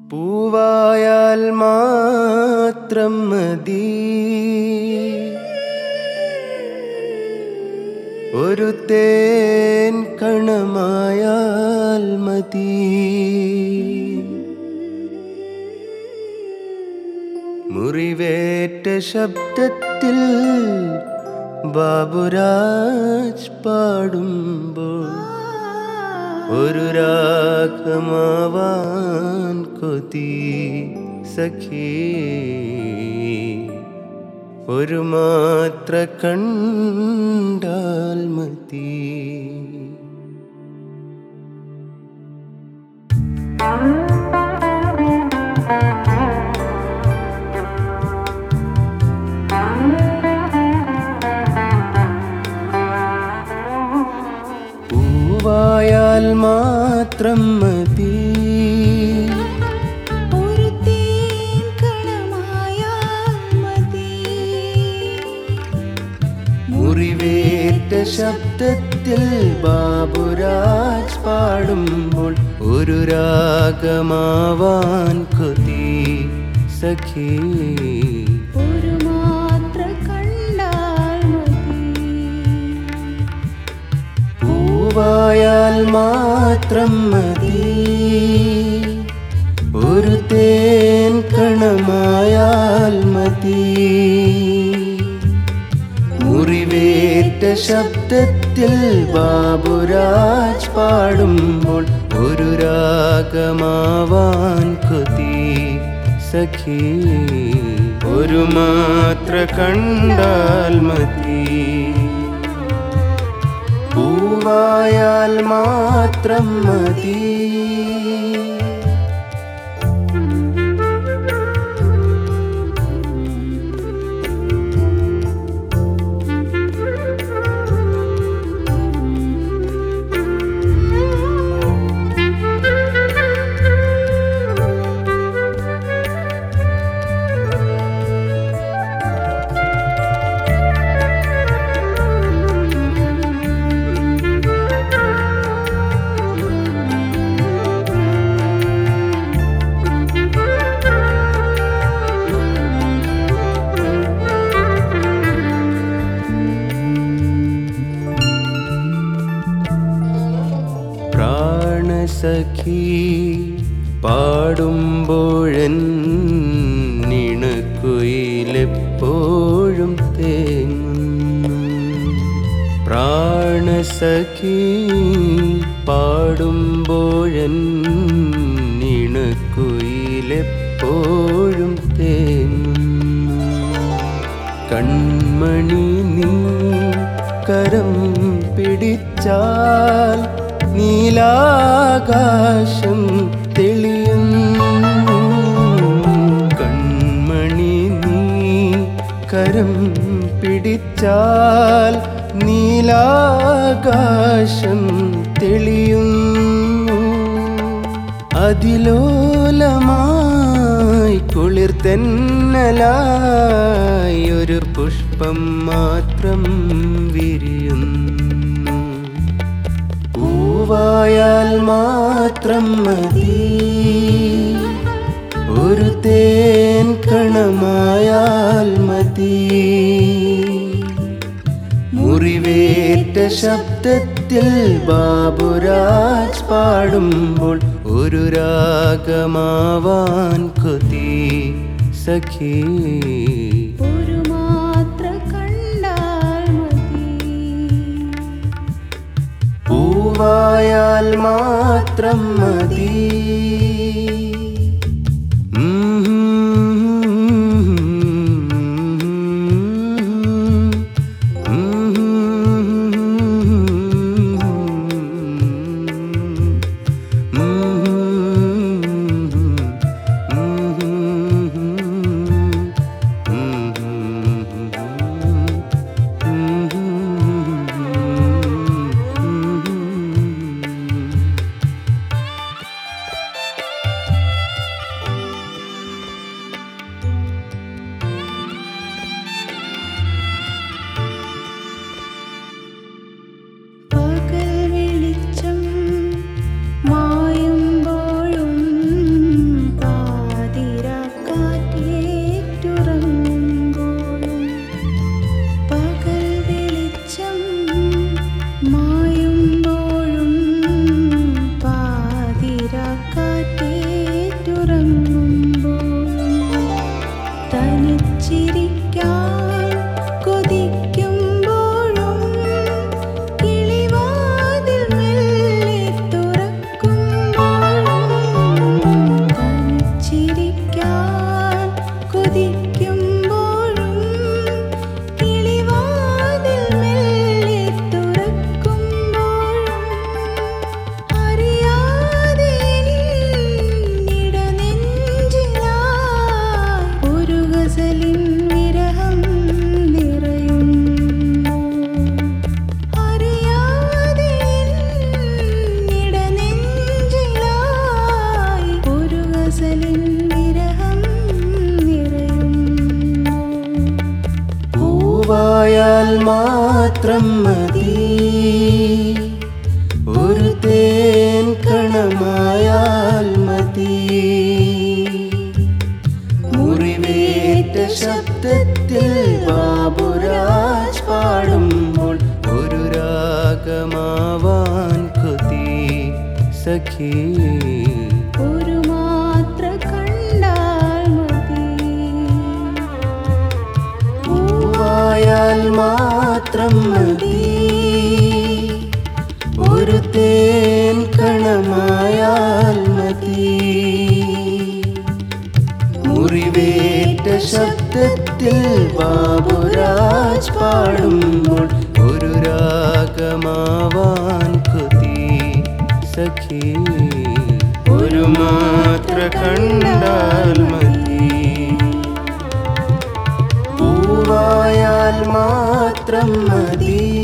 പൂവായാൽ മാത്രം മതി ഒരു തേൻ കണമായാൽ മതി മുറിവേറ്റ ശബ്ദത്തിൽ ബാബുരാജ് പാടുമ്പോൾ ഒരു രാഗമാവാൻ കൊതി സഖി ഒരു മാത്ര കണ്ടാൽ മതി പൂവായാൽ മാത്രം മതി ഒരു തേൻ കണമായാൽ മതി മുറിവേറ്റ ശബ്ദത്തിൽ ബാബുരാജ് പാടുമ്പോൾ ഒരു രാഗമാവാൻ കൊതി സഖി ഒരു മാത്ര കണ്ടാൽ മതി പൂവായാൽ മാത്രം മതി ഒരു തേൻ കണമായാൽ മതി മുറിവേറ്റ ശബ്ദത്തിൽ ബാബുരാജ് പാടുമ്പോൾ ഒരു രാഗമാവാൻ കൊതി സഖി ഒരു മാത്ര കണ്ടാൽ മതി പൂവായാൽ മാത്രം മതി പ്രാണസഖി പാടുമ്പോഴൻ നിണക്കുയിലെപ്പോഴും തേങ്ങുന്നു പ്രാണസഖി പാടുമ്പോഴൻ നിണക്കുയിലെപ്പോഴും തേങ്ങുന്നു കൺമണി നീ കരം പിടിച്ചാൽ നീലാകാശം തെളിയുന്നു കൺമണി നീ കരം പിടിച്ചാൽ നീലാകാശം തെളിയുന്നു അതിലോലമായി കുളിർ തെന്നലായി ഒരു പുഷ്പം മാത്രം വിരിയുന്നു പൂവായാൽ മാത്രം മതി ഒരു തേൻ കണമായാൽ മതി മുറിവേറ്റ ശബ്ദത്തിൽ ബാബുരാജ് പാടുമ്പോൾ ഒരു രാഗമാവാൻ കൊതി സഖി ഒരു മാത്ര കണ്ടാൽ മതി പൂവായാൽ മാത്രം മതി മാത്രം മതി ഒരു തേൻ കണമായാൽ മതി മുറിവേറ്റ ശബ്ദത്തിൽ ബാബുരാജ് പാടുമ്പോൾ ഒരു രാഗമാവാൻ കൊതി സഖി ഒരു മാത്ര കണ്ടാൽ മതി പൂവായാൽ മാത്രം മതി ഒരു തേൻ കണമായാൽ മതി മുറിവേറ്റ ശബ്ദത്തിൽ ബാബുരാജ് പാടുമ്പോൾ ഒരു രാഗമാവാൻ കൊതി സഖി ഒരു മാത്ര കണ്ടാൽ മതി പൂവായാൽ മാത്രം മതി